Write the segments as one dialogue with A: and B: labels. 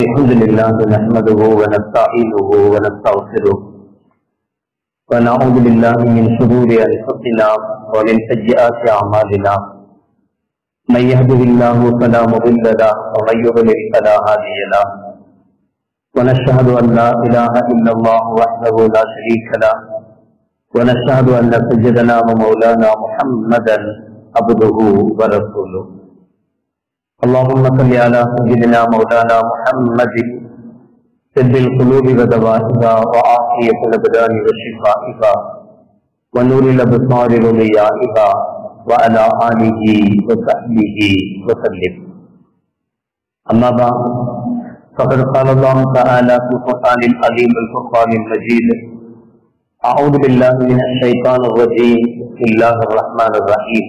A: الحمد لله نحمده ونستعينه ونستغفره ونعوذ بالله من شرور انفسنا ومن سيئات اعمالنا من يهده الله فلا مضل له ومن يضلل فلا هادي له ونشهد ان لا اله الا الله وحده لا شريك له ونشهد ان سيدنا ومولانا محمدا عبده ورسوله اللهم صل على سيدنا مولانا محمد سد القلوب ودوائها وعافية الأبدان وشفائها ونور الأبصار وضيائها وعلى آله وصحبه وسلم أما بعد فقد قال الله تعالى في القرآن العظيم الفرقان المجيد أعوذ بالله من الشيطان الرجيم بسم الله الرحمن الرحيم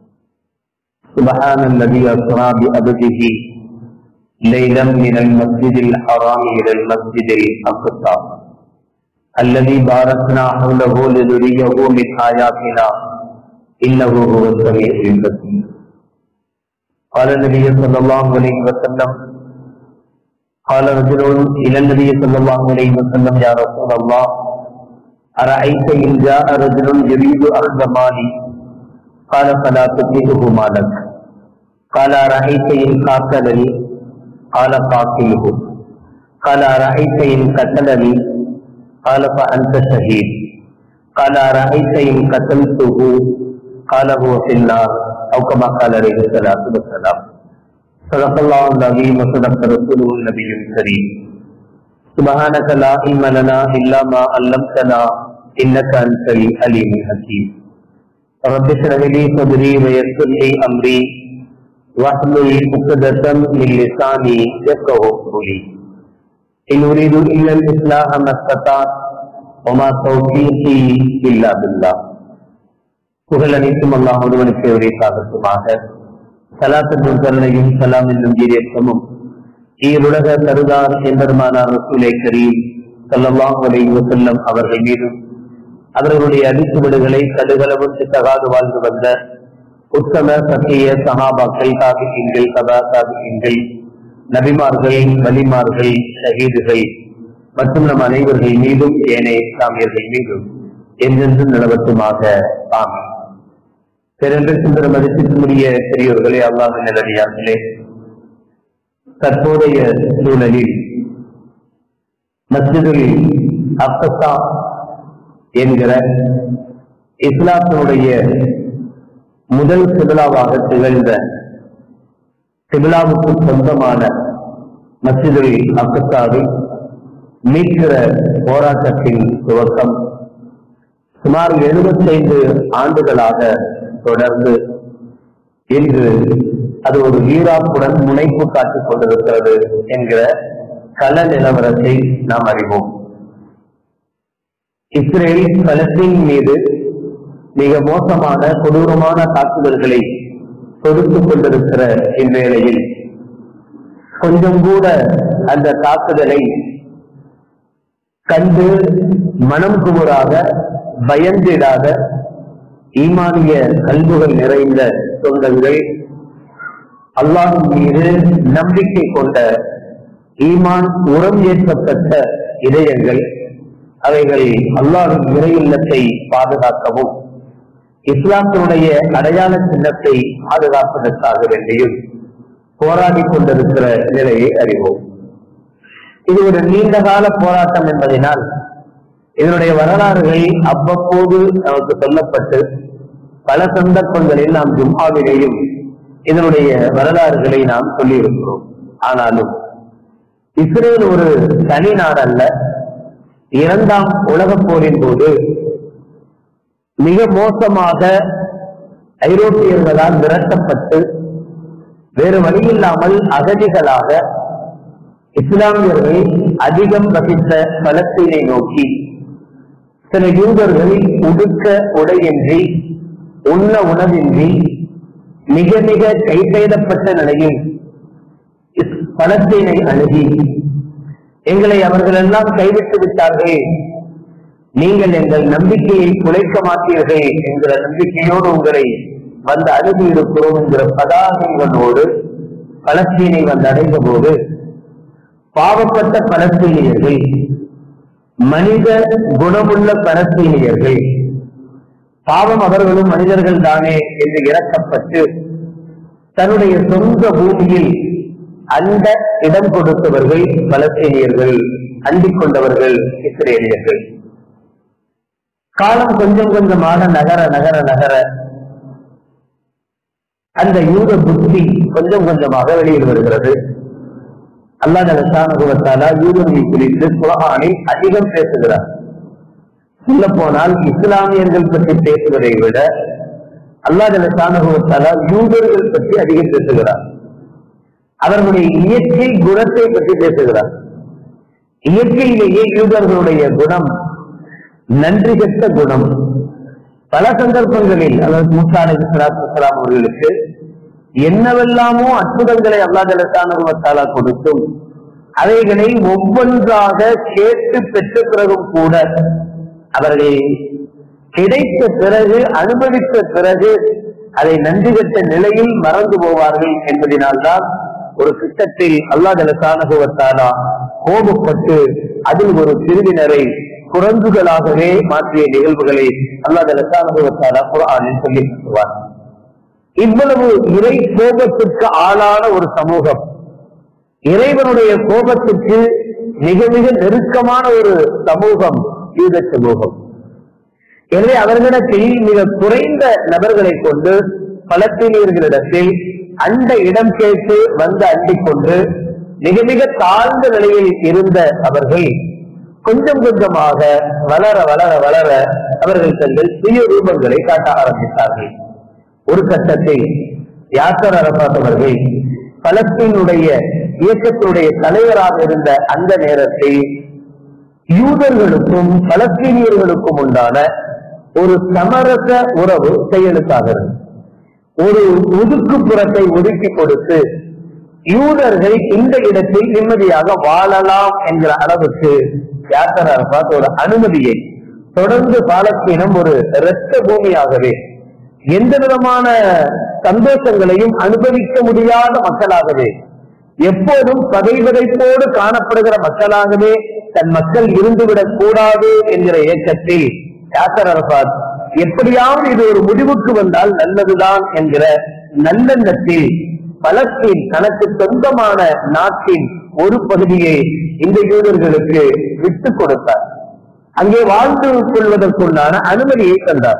A: سبحان الذي أسرى بأبده ليلا من المسجد الحرام إلى المسجد الأقصى الذي باركنا حوله لنريه من آياتنا إنه هو السميع البصير قال النبي صلى الله عليه وسلم قال رجل إلى النبي صلى الله عليه وسلم يا رسول الله أرأيت إن جاء رجل يريد أرض مالي قال فلا تطيعه مالك قال أرأيت إن قاتلني قال قاتله قال أرأيت إن قتلني قال فأنت شهيد قال أرأيت إن قتلته قال هو في النار أو كما قال عليه الصلاة والسلام صدق الله العظيم وصدق رسوله النبي الكريم سبحانك لا علم لنا إلا ما علمتنا إنك أنت العليم الحكيم رب اشرح لي صدري ويسر لي أمري واحلل عقدة من لساني يفقهوا قولي إن أريد إلا الإصلاح ما استطعت وما توفيقي إلا بالله புகழ் அனைத்தும் அல்லாஹ் ஒருவனுக்கு உரைக்காகட்டுமாக சலாத்தன் கருணையும் சலாம் என்னும் ஈரேற்றமும் ஈருலக கருதார் எம்பெருமானார் ரசூலை கரீம் சல்லல்லாஹு அலைஹி வஸல்லம் அவர்கள் மீதும் அவர்களுடைய அடிச்சுவடுகளை கடுகளவும் தகாது வாழ்ந்து வந்த உத்தம சத்திய சகாபாக்கள் காபிக்கின்கள் கதா காபிக்கின்கள் நபிமார்கள் வலிமார்கள் ஷஹீதுகள் மற்றும் நம் அனைவர்கள் மீதும் ஏனைய இஸ்லாமியர்கள் மீதும் என்றென்றும் நிலவட்டுமாக ஆம் பிறன்று சுந்தர மதிப்பிற்குரிய பெரியோர்களே அல்லாஹ் நிலடியார்களே தற்போதைய சூழலில் மஸ்ஜிதுல் அப்தா என்கிற இஸ்லாத்தினுடைய முதல் சிபிலாவாக திகழ்ந்த சிபிலாவுக்கு சொந்தமான மசிதுல் அப்தாவை மீட்கிற போராட்டத்தின் துவக்கம் சுமார் எழுபத்தைந்து ஆண்டுகளாக தொடர்ந்து இன்று அது ஒரு வீராப்புடன் முனைப்பு காட்டிக் கொண்டிருக்கிறது என்கிற கள நிலவரத்தை நாம் அறிவோம் இஸ்ரேல் பலஸ்தீன் மீது மிக மோசமான கொடூரமான தாக்குதல்களை தொடுத்துக் கொண்டிருக்கிற இவ்வேளையில் கொஞ்சம் கூட அந்த தாக்குதலை கண்டு மனம் குமுறாக பயந்திடாத ஈமானிய கல்புகள் நிறைந்த சொந்தங்கள் அல்லாஹின் மீது நம்பிக்கை கொண்ட ஈமான் உரம் ஏற்றப்பட்ட இதயங்கள் அவைகள் அல்லாஹின் இறை இல்லத்தை பாதுகாக்கவும் இஸ்லாத்தினுடைய அடையாள சின்னத்தை பாதுகாப்பதற்காக வேண்டியும் போராடி கொண்டிருக்கிற நிலையை அறிவோம் இது ஒரு நீண்ட கால போராட்டம் என்பதனால் இதனுடைய வரலாறுகள் அவ்வப்போது நமக்கு சொல்லப்பட்டு பல சந்தர்ப்பங்களில் நாம் ஜும்மாவிலேயும் இதனுடைய வரலாறுகளை நாம் சொல்லியிருக்கிறோம் ஆனாலும் இஸ்ரேல் ஒரு தனி நாடல்ல இரண்டாம் உலகப் போரின் போது மிக மோசமாக ஐரோப்பியர்களால் விரட்டப்பட்டு வேறு வழியில்லாமல் அகதிகளாக இஸ்லாமியர்கள் அதிகம் வசித்த பலஸ்தீனை நோக்கி சில யூதர்கள் உடுக்க உடையின்றி உண்ண உணவின்றி மிக மிக கைசெய்தப்பட்ட நிலையில் பலஸ்தீனை அணுகி எங்களை அவர்கள் எல்லாம் கைவிட்டு விட்டார்கள் நீங்கள் எங்கள் நம்பிக்கையை குலைக்க மாட்டீர்கள் என்கிற நம்பிக்கையோடு உங்களை வந்து அணுகி இருக்கிறோம் என்கிற பதாகங்களோடு பலஸ்தீனை வந்து அடைந்த போது பாவப்பட்ட பலஸ்தீனியர்கள் மனித குணமுள்ள பலஸ்தீனியர்கள் பாவம் அவர்களும் மனிதர்கள் தானே என்று இறக்கப்பட்டு தன்னுடைய சொந்த பூமியில் அந்த இடம் கொடுத்தவர்கள் பலஸ்தீனியர்கள் அண்டிக் கொண்டவர்கள் இஸ்ரேலியர்கள் காலம் கொஞ்சம் கொஞ்சமாக நகர நகர நகர அந்த யூத புத்தி கொஞ்சம் கொஞ்சமாக வெளியில் வருகிறது அல்லாஹால யூதர்களை குறித்து குரானில் அதிகம் பேசுகிறார் சொல்ல போனால் இஸ்லாமியர்கள் பற்றி பேசுவதை விட அல்லாஹால யூதர்கள் பற்றி அதிகம் பேசுகிறார் அவர்களுடைய இயற்கை குணத்தை பற்றி பேசுகிறார் இயற்கையிலேயே யூதர்களுடைய குணம் நன்றி கெட்ட குணம் பல சந்தர்ப்பங்களில் அதாவது மூசா அலி சலாத்துலாம் அவர்களுக்கு என்னவெல்லாமோ அற்புதங்களை அல்லாஹாலா கொடுத்தும் அவைகளை ஒவ்வொன்றாக கேட்டு பெற்ற பிறகும் கூட அவர்களை கிடைத்த பிறகு அனுபவித்த பிறகு அதை நன்றி கட்ட நிலையில் மறந்து போவார்கள் என்பதனால்தான் ஒரு திட்டத்தில் அல்லாஹாலா கோபப்பட்டு அதில் ஒரு பிரிவினரை குரங்குகளாகவே மாற்றிய நிகழ்வுகளை அல்லாஹாலா குரானில் சொல்லி காட்டுவார் இவ்வளவு இறை கோபத்திற்கு ஆளான ஒரு சமூகம் இறைவனுடைய கோபத்துக்கு மிக மிக நெருக்கமான ஒரு சமூகம் யூத சமூகம் எனவே அவர்களிடத்தில் மிக குறைந்த நபர்களை கொண்டு பலஸ்தீனியர்களிடத்தில் அந்த இடம் கேட்டு வந்து அண்டிக் கொண்டு மிக மிக தாழ்ந்த நிலையில் இருந்த அவர்கள் கொஞ்சம் கொஞ்சமாக வளர வளர வளர அவர்கள் தங்கள் சுய ரூபங்களை காட்ட ஆரம்பித்தார்கள் ஒரு கட்டத்தில் யாசர் அரபாத் அவர்கள் பலஸ்தீனுடைய இயக்கத்தினுடைய தலைவராக இருந்த அந்த நேரத்தில் யூதர்களுக்கும் பலஸ்தீனியர்களுக்கும் உண்டான ஒரு சமரச உறவு கையெழுத்தாகிறது ஒரு ஒதுக்குப்புறத்தை ஒதுக்கி கொடுத்து யூதர்கள் இந்த இடத்தில் நிம்மதியாக வாழலாம் என்கிற அளவுக்கு யாசர் அரபாத் ஒரு அனுமதியை தொடர்ந்து பாலஸ்தீனம் ஒரு இரத்த பூமியாகவே எந்த விதமான சந்தோஷங்களையும் அனுபவிக்க முடியாத மக்களாகவே எப்போதும் பகைவதைப்போடு காணப்படுகிற மக்களாகவே தன் மக்கள் இருந்துவிடக் கூடாது என்கிற இயக்கத்தில் யாசர் அரபாத் எப்படியாவது இது ஒரு முடிவுக்கு வந்தால் நல்லதுதான் என்கிற நல்லெண்ணத்தில் பலஸ்தீன் தனக்கு சொந்தமான நாட்டின் ஒரு பகுதியை இந்த யூதர்களுக்கு விட்டுக் கொடுத்தார் அங்கே வாழ்ந்து கொள்வதற்குண்டான அனுமதியை தந்தார்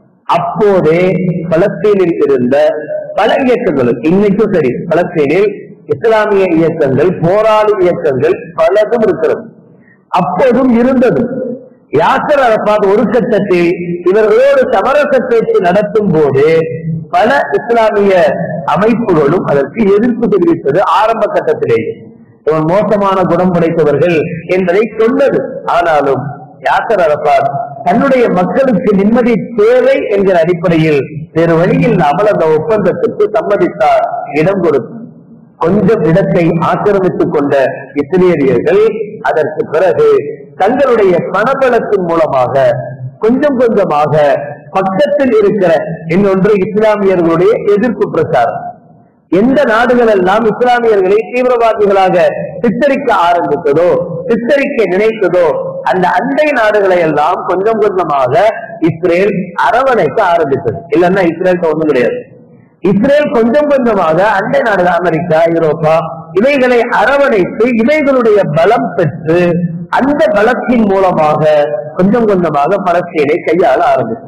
A: அப்போதே பலஸ்தீனில் இருந்த பல இயக்கங்கள் இன்னைக்கும் சரி பலஸ்தீனில் இஸ்லாமிய இயக்கங்கள் போராளி இயக்கங்கள் பலதும் இருக்கிறது அப்போதும் இருந்தது யாசர் அரபாத் ஒரு கட்டத்தில் இவர்களோடு சமரச பேச்சு நடத்தும் போது பல இஸ்லாமிய அமைப்புகளும் அதற்கு எதிர்ப்பு தெரிவித்தது ஆரம்ப கட்டத்திலேயே இவன் மோசமான குணம் படைத்தவர்கள் என்பதை சொன்னது ஆனாலும் யாசர் அரபாத் தன்னுடைய மக்களுக்கு நிம்மதி தேவை என்கிற அடிப்படையில் வேறு வழி இல்லாமல் அந்த ஒப்பந்தத்திற்கு சம்மதித்தார் இடம் கொடுத்தார் கொஞ்சம் இடத்தை ஆக்கிரமித்துக் கொண்ட இஸ்ரேலியர்கள் அதற்கு பிறகு தங்களுடைய பணபலத்தின் மூலமாக கொஞ்சம் கொஞ்சமாக பக்கத்தில் இருக்கிற இன்னொன்று இஸ்லாமியர்களுடைய எதிர்ப்பு பிரச்சாரம் எந்த நாடுகள் எல்லாம் இஸ்லாமியர்களை தீவிரவாதிகளாக சித்தரிக்க ஆரம்பித்ததோ சித்தரிக்க நினைத்ததோ அந்த அண்டை நாடுகளை எல்லாம் கொஞ்சம் கொஞ்சமாக இஸ்ரேல் அரவணைக்க ஆரம்பித்தது இல்லைன்னா இஸ்ரேல் ஒண்ணும் கிடையாது இஸ்ரேல் கொஞ்சம் கொஞ்சமாக அண்டை நாடுகள் அமெரிக்கா ஐரோப்பா இவைகளை அரவணைத்து இவைகளுடைய பலம் பெற்று அந்த பலத்தின் மூலமாக கொஞ்சம் கொஞ்சமாக பலஸ்தீனை கையாள ஆரம்பித்தது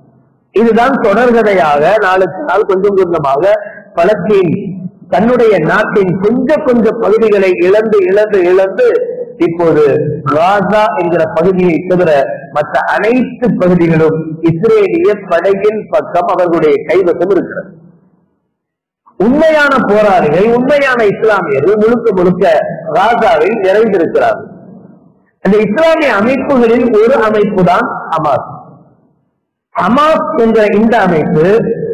A: இதுதான் தொடர்கதையாக நாளுக்கு நாள் கொஞ்சம் கொஞ்சமாக பலஸ்தீன் தன்னுடைய நாட்டின் கொஞ்ச கொஞ்ச பகுதிகளை இழந்து இழந்து இழந்து இப்போது காசா என்கிற பகுதியை தவிர மற்ற அனைத்து பகுதிகளும் இஸ்ரேலிய படையின் பக்கம் அவர்களுடைய கைவசம் இருக்கிறது உண்மையான போராளிகள் உண்மையான இஸ்லாமியர்கள் முழுக்க முழுக்க ராஜாவில் நிறைந்திருக்கிறார்கள் அந்த இஸ்லாமிய அமைப்புகளில் ஒரு அமைப்பு தான் ஹமாஸ் ஹமாஸ் என்ற இந்த அமைப்பு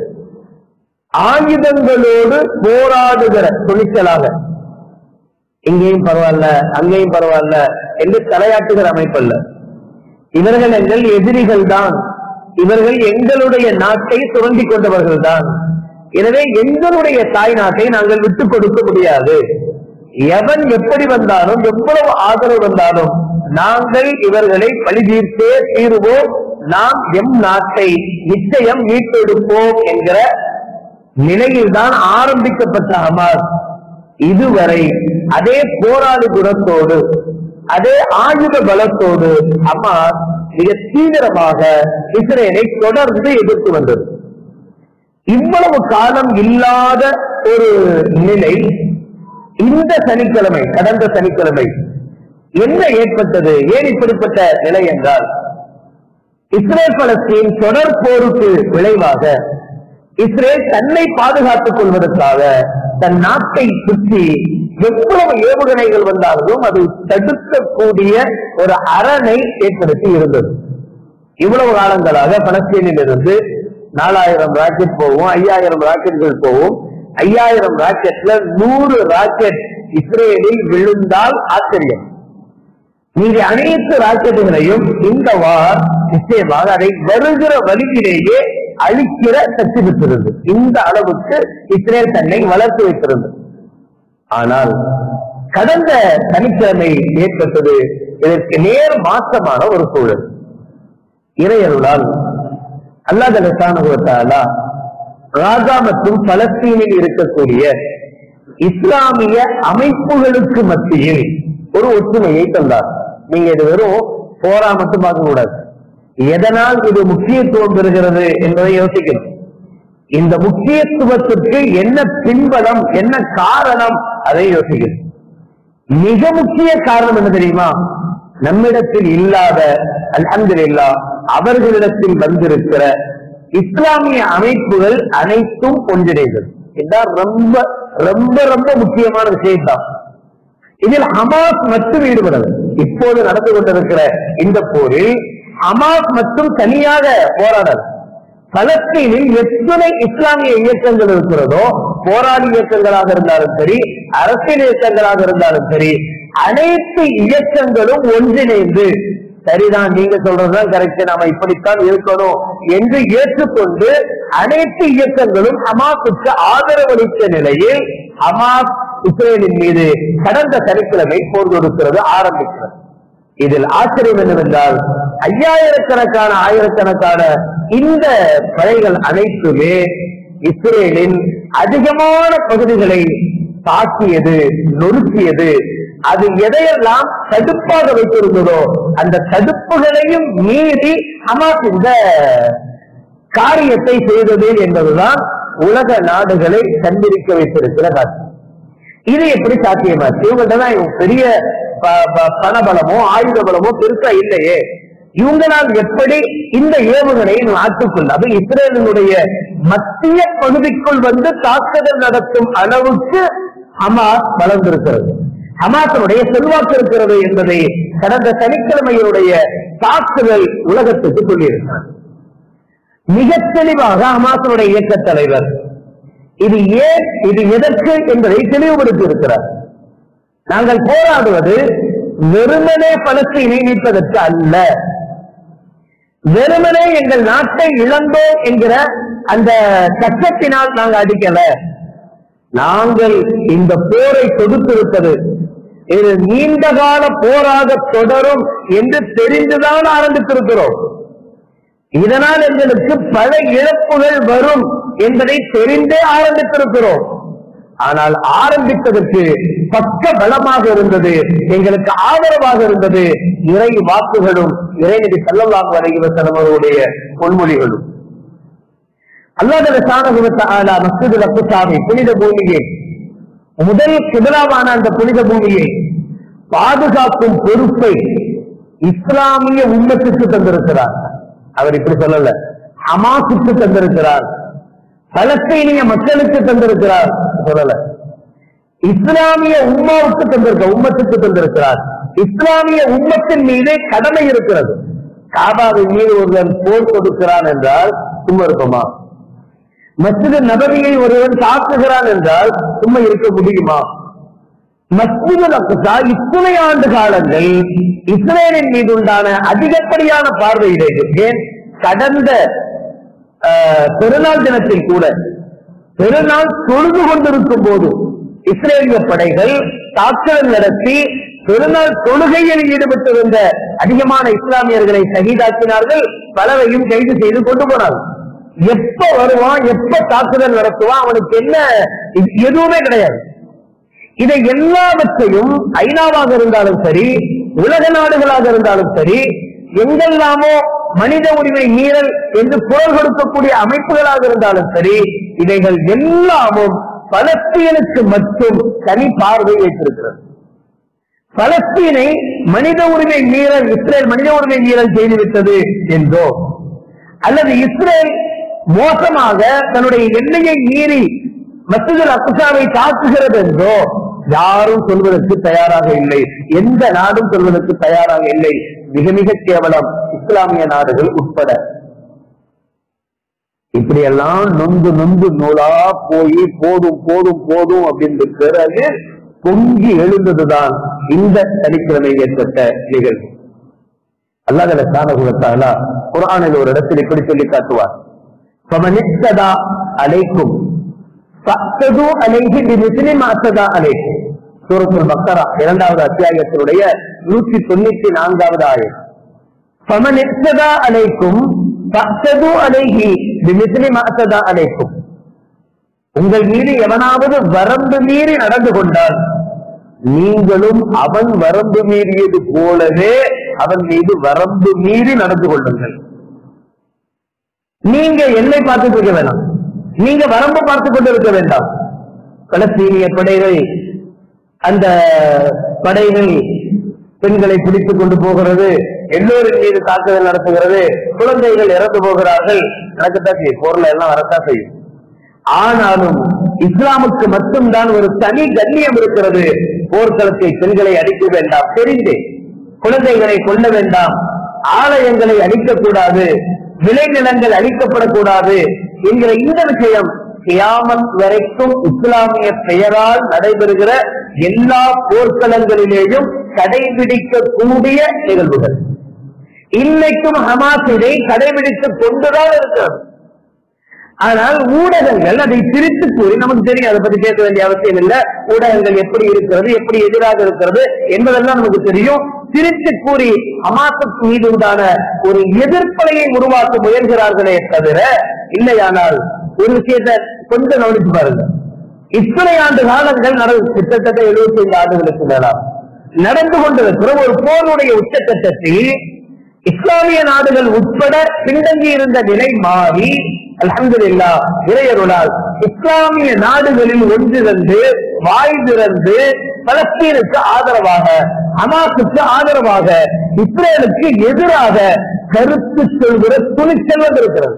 A: ஆயுதங்களோடு போராடுகிற துணிச்சலாக இங்கேயும் பரவாயில்ல அங்கேயும் பரவாயில்ல என்று தலையாட்டுகிற அமைப்பு அல்ல இவர்கள் எங்கள் எதிரிகள் தான் இவர்கள் எங்களுடைய நாட்டை சுரண்டி கொண்டவர்கள் தான் எனவே எங்களுடைய தாய் நாட்டை நாங்கள் விட்டுக் கொடுக்க முடியாது எவன் எப்படி வந்தாலும் எவ்வளவு ஆதரவு வந்தாலும் நாங்கள் இவர்களை பழி தீர்த்தே தீருவோம் நாம் எம் நாட்டை நிச்சயம் மீட்டெடுப்போம் என்கிற நிலையில்தான் ஆரம்பிக்கப்பட்ட ஹமாஸ் இதுவரை அதே போராளி குணத்தோடு அதே ஆயுத பலத்தோடு ஹமாஸ் மிக தீவிரமாக இஸ்ரேலை தொடர்ந்து எதிர்த்து வந்தது இவ்வளவு காலம் இல்லாத ஒரு நிலை இந்த சனிக்கிழமை கடந்த சனிக்கிழமை என்ன ஏற்பட்டது ஏன் இப்படிப்பட்ட நிலை என்றால் இஸ்ரேல் பலஸ்தீன் தொடர் போருக்கு விளைவாக இஸ்ரேல் தன்னை பாதுகாத்துக் கொள்வதற்காக தன் நாட்டை சுற்றி எவ்வளவு ஏவுகணைகள் வந்தாலும் அது தடுக்கக்கூடிய ஒரு அரணை ஏற்படுத்தி இருந்தது இவ்வளவு காலங்களாக பலஸ்தீனில் இருந்து நாலாயிரம் ராக்கெட் போகும் ஐயாயிரம் ராக்கெட்கள் போகும் ஐயாயிரம் ராக்கெட்ல நூறு ராக்கெட் இஸ்ரேலில் விழுந்தால் ஆச்சரியம் நீங்க அனைத்து ராக்கெட்டுகளையும் இந்த வார் நிச்சயமாக அதை வருகிற வழியிலேயே அழிக்கிற சக்தி பெற்றிருந்தது இந்த அளவுக்கு இஸ்ரேல் தன்னை வளர்த்து வைத்திருந்தது ஆனால் கடந்த சனிக்கிழமை ஏற்பட்டது இதற்கு நேர் மாற்றமான ஒரு சூழல் இறையருளால் அல்லாஹாலா ராஜா மற்றும் பலஸ்தீனில் இருக்கக்கூடிய இஸ்லாமிய அமைப்புகளுக்கு மத்தியில் ஒரு ஒற்றுமையை தந்தார் நீங்க இது வெறும் போரா மட்டும் பார்க்க கூடாது எதனால் இது முக்கியத்துவம் பெறுகிறது என்பதை யோசிக்கணும் இந்த முக்கியத்துவத்திற்கு என்ன பின்பலம் என்ன காரணம் அதை யோசிக்கணும் மிக முக்கிய காரணம் என்ன தெரியுமா நம்மிடத்தில் இல்லாத அல்ஹம்துலில்லா அவர்களிடத்தில் வந்திருக்கிற இஸ்லாமிய அமைப்புகள் அனைத்தும் ஒன்றிணைந்தது இதுதான் ரொம்ப ரொம்ப ரொம்ப முக்கியமான விஷயம் தான் இதில் ஹமாஸ் மட்டும் ஈடுபடல இப்போது நடந்து கொண்டிருக்கிற இந்த போரில் ஹமாஸ் மட்டும் தனியாக போராடல பலஸ்தீனில் எத்தனை இஸ்லாமிய இயக்கங்கள் இருக்கிறதோ போராளி இயக்கங்களாக இருந்தாலும் சரி அரசியல் இயக்கங்களாக இருந்தாலும் சரி அனைத்து இயக்கங்களும் ஒன்றிணைந்து சரிதான் நீங்க சொல்றதுதான் கரெக்ட் நாம இப்படித்தான் இருக்கணும் என்று ஏற்றுக்கொண்டு அனைத்து இயக்கங்களும் ஹமாஸுக்கு ஆதரவளித்த நிலையில் ஹமாஸ் இஸ்ரேலின் மீது கடந்த சனிக்கிழமை போர் தொடுக்கிறது ஆரம்பிக்கிறது இதில் ஆச்சரியம் என்னவென்றால் ஐயாயிரக்கணக்கான ஆயிரக்கணக்கான இந்த படைகள் அனைத்துமே இஸ்ரேலின் அதிகமான பகுதிகளை தாக்கியது நொறுக்கியது அது எதையெல்லாம் தடுப்பாக வைத்திருந்ததோ அந்த தடுப்புகளையும் மீறி ஹமாஸ் இந்த காரியத்தை செய்தது என்பதுதான் உலக நாடுகளை கண்டிருக்க வைத்திருக்கிற காட்சி இது எப்படி சாத்தியமாச்சு இவங்கள்ட்ட தான் இவங்க பெரிய ப- ப- பணபலமோ ஆயுத பலமோ பெருசா இல்லையே இவங்களால் எப்படி இந்த ஏவுகணையை நாட்டுக்குள் அது இஸ்ரேலினுடைய மத்திய பகுதிக்குள் வந்து தாக்குதல் நடத்தும் அளவுக்கு ஹமாஸ் வளர்ந்திருக்கிறது ஹமாஸனுடைய செல்வாக்கு இருக்கிறது என்பதை கடந்த சனிக்கிழமையினுடைய தாக்குதல் உலகத்துக்கு சொல்லியிருக்கிறார் மிக தெளிவாக ஹமாஸனுடைய இயக்க தலைவர் இது ஏன் இது எதற்கு என்பதை தெளிவுபடுத்தி இருக்கிறார் நாங்கள் போராடுவது வெறுமனே பலஸ்தீனை மீட்பதற்கு அல்ல வெறுமனே எங்கள் நாட்டை இழந்தோம் என்கிற அந்த கஷ்டத்தினால் நாங்கள் அடிக்கல நாங்கள் இந்த போரை தொடுத்திருப்பது இது நீண்ட கால போராக தொடரும் என்று தெரிந்துதான் ஆரம்பித்திருக்கிறோம் இதனால் எங்களுக்கு பல இழப்புகள் வரும் என்பதை தெரிந்தே ஆரம்பித்திருக்கிறோம் ஆனால் ஆரம்பித்ததற்கு பக்க பலமாக இருந்தது எங்களுக்கு ஆதரவாக இருந்தது இறை வாக்குகளும் இறைநதி செல்லவாங்க வரைவசனம் அவருடைய பொன்மொழிகளும் அல்லாத சாணகுவத்தாலா மஸ்ஜிதுல் அக்குசாமி புனித பூமியை முதல் கிபிலாவான அந்த புனித பூமியை பாதுகாக்கும் பொறுப்பை இஸ்லாமிய உம்மத்துக்கு தந்திருக்கிறார் அவர் இப்படி சொல்லல ஹமாஸுக்கு தந்திருக்கிறார் பலஸ்தீனிய மக்களுக்கு தந்திருக்கிறார் சொல்லல இஸ்லாமிய உம்மாவுக்கு தந்திருக்க உம்மத்துக்கு தந்திருக்கிறார் இஸ்லாமிய உம்மத்தின் மீதே கடமை இருக்கிறது காபாவின் மீது ஒருவன் போர் கொடுக்கிறான் என்றால் சும்மா இருப்போமா மஸ்ஜிது நபவியை ஒருவன் தாக்குகிறான் என்றால் சும்மா இருக்க முடியுமா மஸ்ஜிது அக்ஸா இத்தனை ஆண்டு காலங்கள் இஸ்ரேலின் மீது உண்டான அதிகப்படியான பார்வையிடங்கள் ஏன் கடந்த ஆஹ், பெருநாள் தினத்தில் கூட பெருநாள் தொழுது கொண்டிருக்கும் போது இஸ்ரேலிய படைகள் தாக்குதல் நடத்தி பெருநாள் தொழுகையில் ஈடுபட்டிருந்த அதிகமான இஸ்லாமியர்களை சகிதாக்கினார்கள் பலரையும் கைது செய்து கொண்டு போனார்கள் எப்ப வருவான் எப்ப தாக்குதல் நடத்துவான் அவனுக்கு என்ன இது எதுவுமே கிடையாது இதை எல்லாவற்றையும் ஐநாவாக இருந்தாலும் சரி உலக நாடுகளாக இருந்தாலும் சரி எங்கெல்லாமோ மனித உரிமை மீறல் என்று குரல் கொடுக்கக்கூடிய அமைப்புகளாக இருந்தாலும் சரி இவைகள் எல்லாமும் பலஸ்தீனுக்கு மட்டும் தனி பார்வை வைத்திருக்கிறது பலஸ்தீனை மனித உரிமை மீறல் இஸ்ரேல் மனித உரிமை மீறல் செய்துவிட்டது என்றோ அல்லது இஸ்ரேல் மோசமாக தன்னுடைய எல்லையை மீறி மசூதுல் அக்சாவை தாக்குகிறது என்றோ யாரும் சொல்வதற்கு தயாராக இல்லை எந்த நாடும் சொல்வதற்கு தயாராக இல்லை மிக மிக கேவலம் இஸ்லாமிய நாடுகள் உட்பட இப்படியெல்லாம் நொந்து நொந்து நூலா போய் போதும் போதும் போதும் அப்படின்னு பிறகு பொங்கி எழுந்ததுதான் இந்த சனிக்கிழமை ஏற்பட்ட நிகழ்வு அல்லாஹ் சாணகுலத்தால குரானில் ஒரு இடத்தில் இப்படி சொல்லி காட்டுவார் பமனித்ததா அலைக்கும் சத்தது அலைகி பிமிஸ்லி மாத்ததா அலைக்கும் சூரத்துல் பக்கரா இரண்டாவது அத்தியாயத்தினுடைய நூற்றி தொண்ணூத்தி நான்காவது ஆயம் பமனித்ததா அலைக்கும் சத்தது அலைகி பிமிஸ்லி மாத்ததா அலைக்கும் உங்கள் மீது எவனாவது வரம்பு மீறி நடந்து கொண்டால் நீங்களும் அவன் வரம்பு மீறியது போலவே அவன் மீது வரம்பு மீறி நடந்து கொள்ளுங்கள் நீங்க எல்லை பார்த்துட்டு இருக்க வேண்டாம் நீங்க வரம்பு பார்த்து கொண்டு இருக்க வேண்டாம் பலஸ்தீனிய படைகள் அந்த படைகள் பெண்களை பிடித்துக் கொண்டு போகிறது எல்லோரின் மீது தாக்குதல் நடத்துகிறது குழந்தைகள் இறந்து போகிறார்கள் நடக்கத்தான் செய்யும் போர்ல எல்லாம் வரத்தான் செய்யும் ஆனாலும் இஸ்லாமுக்கு மட்டும்தான் ஒரு தனி கண்ணியம் இருக்கிறது போர்க்களத்தை பெண்களை அடிக்க வேண்டாம் தெரிந்தே குழந்தைகளை கொல்ல வேண்டாம் ஆலயங்களை அழிக்கக்கூடாது விளைநிலங்கள் அழிக்கப்படக்கூடாது என்கிற இந்த விஷயம் கியாமத் வரைக்கும் இஸ்லாமிய பெயரால் நடைபெறுகிற எல்லா போர்க்களங்களிலேயும் கடைபிடிக்கக்கூடிய நிகழ்வுகள் இன்னைக்கும் ஹமாஸ் இதை கடைபிடித்துக் கொண்டுதான் இருக்கிறது ஆனால் ஊடகங்கள் அதை பிரித்து கூறி நமக்கு தெரியும் அதை பத்தி பேச வேண்டிய அவசியம் இல்லை ஊடகங்கள் எப்படி இருக்கிறது எப்படி எதிராக இருக்கிறது என்பதெல்லாம் நமக்கு தெரியும் பிரித்து கூறி அமாசத் மீது உண்டான ஒரு எதிர்ப்பலையை உருவாக்க முயல்கிறார்களே தவிர இல்லையானால் ஒரு விஷயத்தை கொஞ்சம் கவனித்து பாருங்க இத்தனை ஆண்டு காலங்கள் நடந்து கிட்டத்தட்ட எழுபத்தி ஐந்து ஆண்டுகளுக்கு மேலாம் நடந்து கொண்டிருக்கிற ஒரு போருடைய உச்சக்கட்டத்தில் இஸ்லாமிய நாடுகள் உட்பட பின்தங்கி இருந்த நிலை மாறி அல்ஹம்துலில்லா இறையருளால் இஸ்லாமிய நாடுகளில் ஒன்றிருந்து வாய் திறந்து பலஸ்தீனுக்கு ஆதரவாக ஹமாஸுக்கு ஆதரவாக இஸ்ரேலுக்கு எதிராக கருத்து சொல்கிற துணிச்சல் வந்திருக்கிறது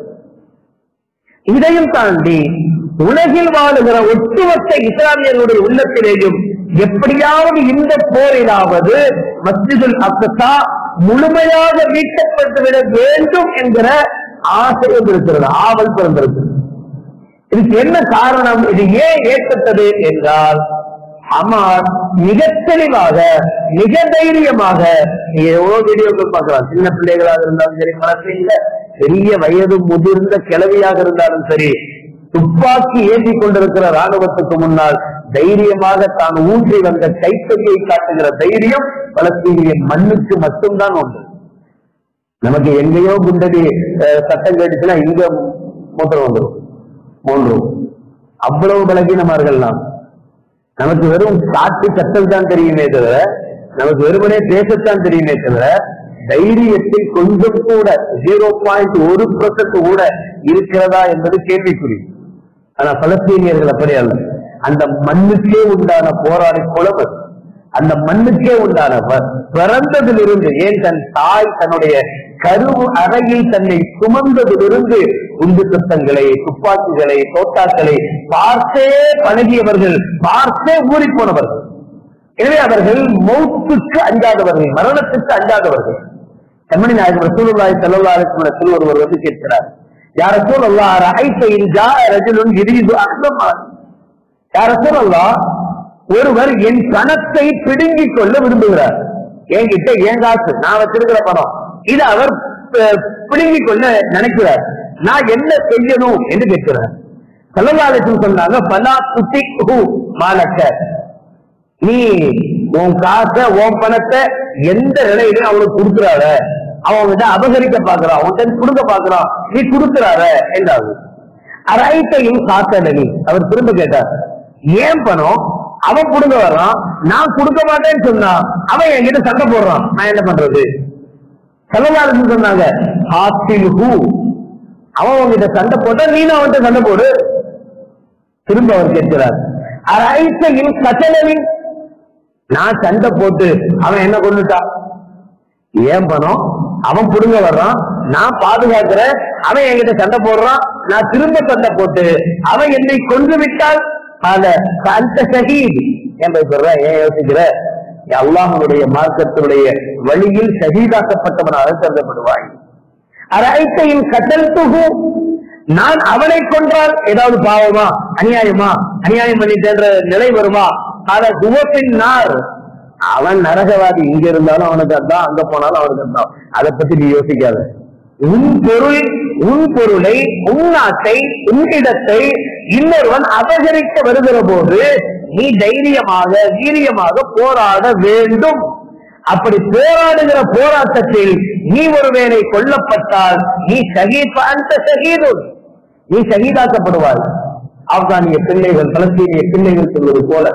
A: இதையும் தாண்டி உலகில் வாழுகிற ஒட்டுமொத்த இஸ்லாமியர்களுடைய உள்ளத்திலேயும் எப்படியாவது இந்த போரிலாவது மஸ்ஜிதுல் அக்ஸா முழுமையாக மீட்கப்பட்டுவிட வேண்டும் என்கிற ஆசையும் இருக்கிறது ஆவல் பிறந்திருக்கிறது இதுக்கு என்ன காரணம் இது ஏன் ஏற்பட்டது என்றால் ஹமாஸ் மிக தெளிவாக மிக தைரியமாக நீங்க எவ்வளவு வீடியோக்கள் பார்க்கலாம் சின்ன பிள்ளைகளாக இருந்தாலும் சரி மனசில பெரிய வயது முதிர்ந்த கிழவியாக இருந்தாலும் சரி துப்பாக்கி ஏந்தி கொண்டிருக்கிற ராணுவத்துக்கு முன்னால் தைரியமாக தான் ஊன்றி வந்த கைத்தறியை காட்டுகிற தைரியம் பலஸ்தீனிய மண்ணுக்கு மட்டும்தான் உண்டு நமக்கு எங்கேயோ குண்டடி அஹ், சட்டம் கேட்டுச்சுன்னா இங்க மூத்திரம் வந்துடும் மூன்றும் அவ்வளவு பலகீனமார்கள் நாம் நமக்கு வெறும் காட்டு கத்தல் தான் தெரியுமே தவிர நமக்கு வெறுமனே பேசத்தான் தெரியுமே தவிர தைரியத்தில் கொஞ்சம் கூட ஜீரோ பாயிண்ட் ஒரு பர்சன்ட் கூட இருக்கிறதா என்பது கேள்விக்குறி ஆனா பலஸ்தீனியர்கள் அப்படி அல்ல அந்த மண்ணுக்கே உண்டான போராடி குழம்பு அந்த மண்ணுக்கே உண்டான ப- பிறந்ததிலிருந்து ஏன் தன் தாய் தன்னுடைய கருவு அறையில் தன்னை சுமந்ததிலிருந்து குண்டு சத்தங்களை துப்பாக்கிகளை தோட்டாக்களை பார்த்தே பழகியவர்கள் பார்த்தே ஊறி போனவர்கள் எனவே அவர்கள் மௌத்துக்கு அஞ்சாதவர்கள் மரணத்துக்கு அஞ்சாதவர்கள் கண்மணி நாயகம் ரசூலுல்லாஹி ஸல்லல்லாஹு அலைஹி வஸல்லம் ஒருவர் வந்து கேட்கிறார் யா ரசூலல்லாஹ் ரஐத இன் ஜாஅ ரஜுலுன் யுரீது அஹ்தமா யா ரசூலல்லாஹ் ஒருவர் என் பணத்தை பிடுங்கிக் கொள்ள விரும்புகிறார் என்கிட்ட ஏன் காசு நான் வச்சிருக்கிற பணம் இது அவர் அஹ், பிடுங்கிக் கொள்ள நினைக்கிறார் நான் என்ன செய்யணும் என்று கேட்கிறார் செல்லவாலத்தில் சொன்னாங்க பலா துதிக்கு மாலக்க நீ உன் காசை உன் பணத்தை எந்த நிலையிலும் அவனுக்கு கொடுக்குறார அவன் கிட்ட அபகரிக்க பாக்குறான் அவன்கிட்ட கொடுக்க பாக்குறான் நீ கொடுக்குறார என்றாரு அரைத்தையும் காத்தனி அவர் திரும்ப கேட்டார் ஏன் பணம் அவன் கொடுக்க வர்றான் நான் கொடுக்க மாட்டேன்னு சொன்னா அவன் என்கிட்ட சண்டை போடுறான் நான் என்ன பண்றது செலவாளர் சொன்னாங்க ஹாஸ்டில் ஹூ அவன் உங்ககிட்ட சண்டை போட்டா நீனும் அவன்கிட்ட சண்டை போடு திரும்ப அவர் கேட்கிறார் அரைத்தையும் கச்சலவின் நான் சண்டை போட்டு அவன் என்ன கொண்டுட்டான் ஏன் பணம் அவன் புடுங்க வர்றான் நான் பாதுகாக்கிறேன் அவன் என்கிட்ட சண்டை போடுறான் நான் திரும்ப சண்டை போட்டு அவன் என்னை கொன்று விட்டால் அத அந்த ஷஹீத் ஏன் பயப்படுற ஏன் யோசிக்கிற அல்லாஹனுடைய மார்க்கத்தினுடைய வழியில் ஷஹீதாக்கப்பட்டவனாக கருதப்படுவாய் அரைத்தையும் கட்டல் துகு நான் அவனை கொன்றால் ஏதாவது பாவமா அநியாயமா அநியாயம் பண்ணிட்டேன்ற நிலை வருமா அத குவப்பின் நார் அவன் நரகவாதி இங்க இருந்தாலும் அவனுக்கு அதான் அங்க போனாலும் அவனுக்கு அதான் அதை பத்தி நீ யோசிக்காத உன் பொருள் உன் பொருளை உன் நாட்டை உன்னிடத்தை இன்னொருவன் அபகரிக்க வருகிற போது நீ தைரியமாக வீரியமாக போராட வேண்டும் அப்படி போராடுகிற போராட்டத்தில் நீ ஒருவேளை கொல்லப்பட்டால் நீ ஷகீத் அந்த ஷகீதுன் நீ ஷகீதாக்கப்படுவாய் ஆப்கானிய பிள்ளைகள் பலஸ்தீனிய பிள்ளைகள் சொல்வது போல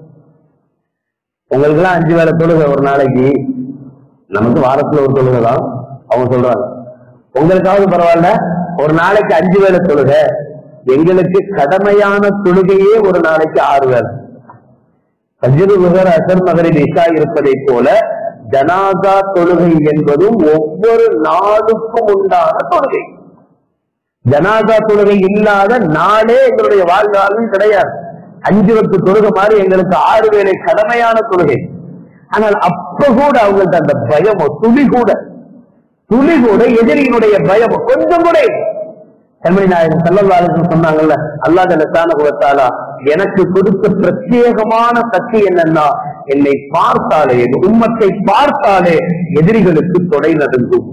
A: உங்களுக்கு எல்லாம் அஞ்சு வேலை தொழுகை ஒரு நாளைக்கு நமக்கு வாரத்துல ஒரு தொழுகை தான் அவங்க சொல்றாங்க உங்களுக்காவது பரவாயில்ல ஒரு நாளைக்கு அஞ்சு வேலை தொழுகை எங்களுக்கு கடமையான தொழுகையே ஒரு நாளைக்கு ஆறு வேலை ஃபஜ்ரு முகர் அசர் மகரில் இஷா இருப்பதைப் போல ஜனாதா தொழுகை என்பதும் ஒவ்வொரு நாளுக்கும் உண்டான தொழுகை ஜனாதா தொழுகை இல்லாத நாளே எங்களுடைய வாழ்நாளும் கிடையாது அஞ்சு வத்து தொழுகை மாதிரி எங்களுக்கு ஆறு வேளை கடமையான தொழுகை ஆனால் அப்ப கூட அவங்கள்ட்ட அந்த பயமோ துளி கூட துளி கூட எதிரியினுடைய பயமோ கொஞ்சம் கூட இல்லை. கண்மணி நாயகம் செல்லல்லாலும் சொன்னாங்கல்ல அல்லாஹ் லசானுவத்தாலா எனக்கு கொடுத்த பிரத்யேகமான சக்தி என்னன்னா என்னை பார்த்தாலே என் உம்மத்தை பார்த்தாலே எதிரிகளுக்கு தொடை நடுங்கும்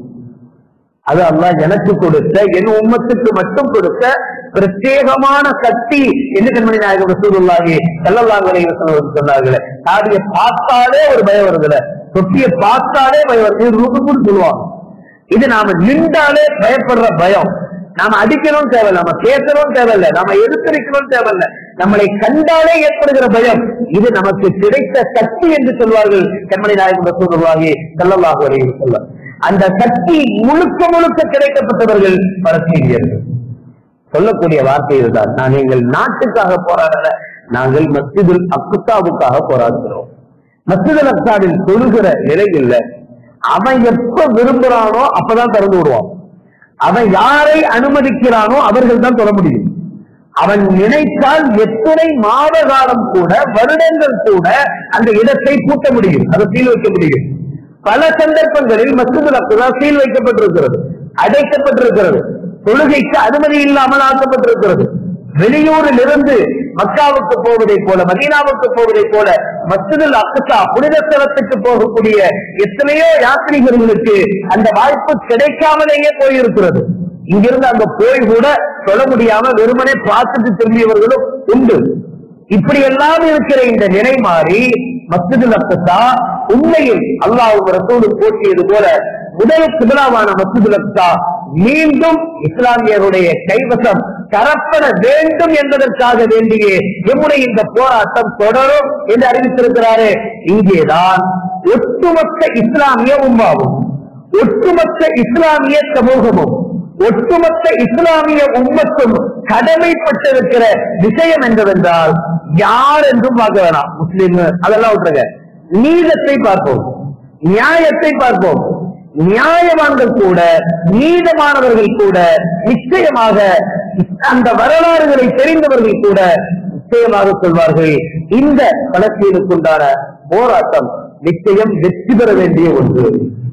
A: அது அல்லாஹ் எனக்கு கொடுத்த என் உம்மத்துக்கு மட்டும் கொடுத்த பிரத்யேகமான சக்தி என்று கண்மணி நாயகம் ரசூலுல்லாஹி ஸல்லல்லாஹு அலைஹி வஸல்லம் சொன்னார்களே சாதியை பார்த்தாலே ஒரு பயம் வருதுல தொட்டியை பார்த்தாலே பயம் வருது இது ருக்குன்னு சொல்லுவாங்க இது நாம நின்றாலே பயப்படுற பயம் நாம அடிக்கணும் தேவையில்ல நம்ம பேசணும் தேவையில்ல நாம எதிர்த்தரிக்கணும் தேவையில்ல நம்மளை கண்டாலே ஏற்படுகிற பயம் இது நமக்கு கிடைத்த சக்தி என்று சொல்வார்கள் கண்மணி நாயகம் ரசூலுல்லாஹி ஸல்லல்லாஹு அலைஹி வஸல்லம் அந்த சக்தி முழுக்க முழுக்க கிடைக்கப்பட்டவர்கள் பலஸ்தீனியர்கள் சொல்லக்கூடிய வார்த்தை இதுதான் நான் எங்கள் நாட்டுக்காக போராடல நாங்கள் மஸ்ஜிதுல் அக்சாவுக்காக போராடுகிறோம் மஸ்ஜிதுல் அக்சாவில் தொழுகிற நிலை இல்ல அவன் எப்ப விரும்புறானோ அப்பதான் திறந்து விடுவான் அவன் யாரை அனுமதிக்கிறானோ அவர்கள் தான் தொட முடியும் அவன் நினைத்தால் எத்தனை மாத காலம் கூட வருடங்கள் கூட அந்த இடத்தை பூட்ட முடியும் அதை சீல் வைக்க முடியும் பல சந்தர்ப்பங்களில் மஸ்ஜிதுல் அக்ஸா சீல் வைக்கப்பட்டிருக்கிறது அடைக்கப்பட்டிருக்கிறது தொழுகைக்கு அனுமதி இல்லாமல் ஆக்கப்பட்டிருக்கிறது வெளியூரில் இருந்து மக்காவுக்கு போவதை போல மதீனாவுக்கு போவதை போல மஸ்ஜிதுல் அக்ஸா புனித ஸ்தலத்துக்கு போகக்கூடிய எத்தனையோ யாத்திரிகர்களுக்கு அந்த வாய்ப்பு கிடைக்காமலேயே போயிருக்கிறது இங்கிருந்து அங்க போய் கூட சொல்ல முடியாம வெறுமனே பார்த்துட்டு திரும்பியவர்களும் உண்டு இப்படி எல்லாம் இருக்கிற இந்த நிலை மாறி மஸ்ஜிதுல் அக்ஸா உண்மையில் அல்லாஹ் ரசூலு போற்றியது போல முதல் கிபிலாவான மஸ்ஜிதுல் அக்ஸா மீண்டும் இஸ்லாமியருடைய கைவசம் தரப்பட வேண்டும் என்பதற்காக வேண்டியே எம்முடைய இந்த போராட்டம் தொடரும் என்று அறிவித்திருக்கிறாரே இங்கேதான் ஒட்டுமொத்த இஸ்லாமிய உம்மாவும் ஒட்டுமொத்த இஸ்லாமிய சமூகமும் ஒட்டுமொத்த இஸ்லாமிய உம்மத்தும் கடமைப்பட்டிருக்கிற விஷயம் என்னவென்றால் யார் என்றும் பார்க்க வேணாம் முஸ்லிம் அதெல்லாம் விட்டுருங்க நீதத்தை பார்ப்போம் நியாயத்தை பார்ப்போம் நியாயவான்கள் கூட நீதமானவர்கள் கூட நிச்சயமாக அந்த வரலாறுகளை தெரிந்தவர்கள் கூட நிச்சயமாக சொல்வார்கள் இந்த பலஸ்தீனுக்குண்டான போராட்டம் நிச்சயம் வெற்றி பெற வேண்டிய ஒன்று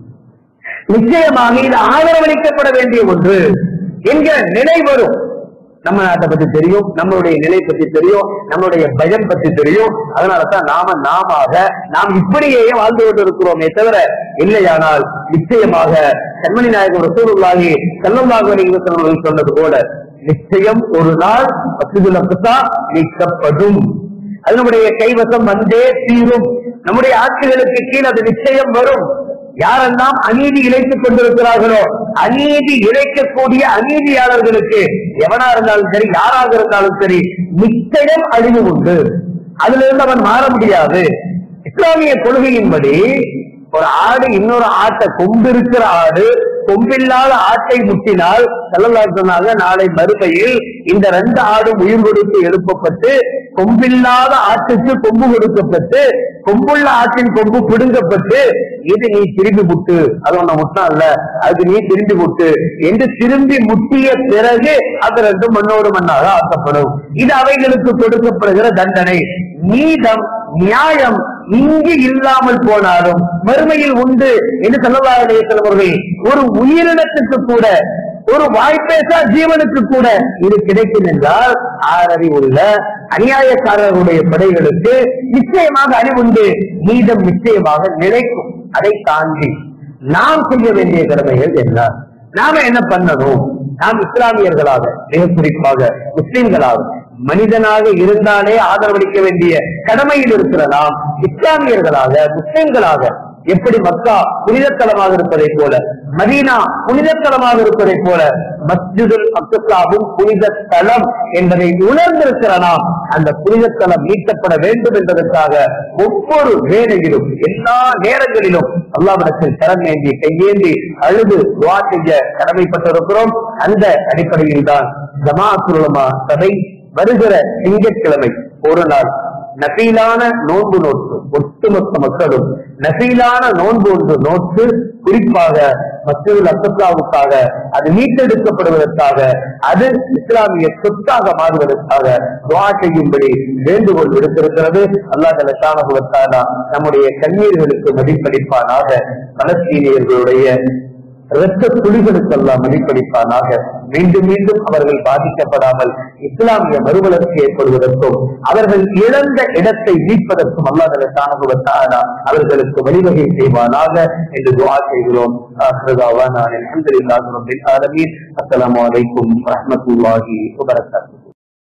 A: நிச்சயமாக இது ஆதரவளிக்கப்பட வேண்டிய ஒன்று என்கிற நிலை வரும் நம்ம நாட்டை பத்தி தெரியும் நம்மளுடைய நிலை பத்தி தெரியும் நம்மளுடைய பயம் பத்தி தெரியும் அதனால தான் நாம நாமாக நாம் இப்படியே வாழ்ந்து கொண்டு இருக்கிறோமே தவிர இல்லையானால் நிச்சயமாக கண்மணி நாயகம் ரசூலுல்லாஹி ஸல்லல்லாஹு அலைஹி வஸல்லம் சொன்னது போல நிச்சயம் ஒரு நாள் மசிதுல் அக்ஸா நீக்கப்படும் அது நம்முடைய கைவசம் வந்தே தீரும் நம்முடைய ஆட்சிகளுக்கு கீழ் அது நிச்சயம் வரும் யாரெல்லாம் அநீதி இழைத்துக் கொண்டிருக்கிறார்களோ அநீதி இழைக்கக்கூடிய அநீதியாளர்களுக்கு எவனா இருந்தாலும் சரி யாராக இருந்தாலும் சரி நிச்சயம் அழிவு உண்டு அதுல இருந்து அவன் மாற முடியாது இஸ்லாமிய கொள்கையின்படி ஒரு ஆடு இன்னொரு ஆட்டை கொம்பிருக்கிற ஆடு கொம்பில்லாத ஆட்டை முட்டினால் செல்லல்லா சொன்னாங்க நாளை மறுமையில் இந்த ரெண்டு ஆடும் உயிர் கொடுத்து எழுப்பப்பட்டு கொம்பில்லாத ஆட்டுக்கு கொம்பு கொடுக்கப்பட்டு கொம்புள்ள ஆட்டின் கொம்பு பிடுங்கப்பட்டு இது நீ திரும்பி முட்டு அது ஒண்ணு முட்டா இல்ல அதுக்கு நீ திரும்பி முட்டு என்று திரும்பி முட்டிய பிறகு அது ரெண்டு மண்ணோடு மண்ணாக ஆக்கப்படும் இது அவைகளுக்கு கொடுக்கப்படுகிற தண்டனை நீதம் நியாயம் இங்கு இல்லாமல் போனாலும் மறுமையில் உண்டு என்று சொல்லலாருடைய தலைவர்கள் ஒரு உயிரினத்துக்கு கூட ஒரு வாய்ப்பேசா ஜீவனுக்கு கூட இது கிடைக்கும் என்றால் ஆறறிவுள்ள அநியாயக்காரர்களுடைய படைகளுக்கு நிச்சயமாக அறிவுண்டு நீதம் நிச்சயமாக நிலைக்கும் அதை தாண்டி நாம் செய்ய வேண்டிய கடமைகள் என்ன நாம என்ன பண்ணணும் நாம் இஸ்லாமியர்களாக மிக குறிப்பாக முஸ்லிம்களாக மனிதனாக இருந்தாலே ஆதரவளிக்க வேண்டிய கடமையில் இருக்கிற நாம் இஸ்லாமியர்களாக முஸ்லிம்களாக எப்படி மக்கா புனிதத்தலமாக இருப்பதை போல மதீனா புனிதத்தலமாக இருப்பதை போல மஸ்ஜிதுல் அக்ஸாவும் புனித தலம் என்பதை உணர்ந்திருக்கிற நாம் அந்த புனிதத்தலம் மீட்கப்பட வேண்டும் என்பதற்காக ஒவ்வொரு வேலையிலும் எல்லா நேரங்களிலும் அல்லாவிடத்தில் கரமேந்தி கையேந்தி அழுது துவா செய்ய கடமைப்பட்டிருக்கிறோம் அந்த அடிப்படையில் தான் ஜமாத்துலமா சபை வருகிற திங்கட்கிழமை ஒரு நாள் நபீலான நோன்பு நோட்டு ஒட்டுமொத்த மக்களும் நபீலான நோன்பு ஒன்று நோட்டு குறிப்பாக மசூல் அசப்லாவுக்காக அது மீட்டெடுக்கப்படுவதற்காக அது இஸ்லாமிய சொத்தாக மாறுவதற்காக துவா செய்யும்படி வேண்டுகோள் விடுத்திருக்கிறது அல்லாஹ் தலசானகுவத்தாலா நம்முடைய கண்ணீர்களுக்கு மதிப்பளிப்பானாக பலஸ்தீனியர்களுடைய இரத்த துளிகளுக்கெல்லாம் மதிப்பளிப்பானாக மீண்டும் மீண்டும் அவர்கள் பாதிக்கப்படாமல் இஸ்லாமிய மறுவளர்ச்சி ஏற்படுவதற்கும் அவர்கள் இழந்த இடத்தை மீட்பதற்கும் அல்லாத சாணகுவத்தானா அவர்களுக்கு வழிவகை செய்வானாக என்று துவா செய்கிறோம் அஸ்ஸலாமு அலைக்கும் வரஹ்மத்துல்லாஹி வபரகாத்துஹு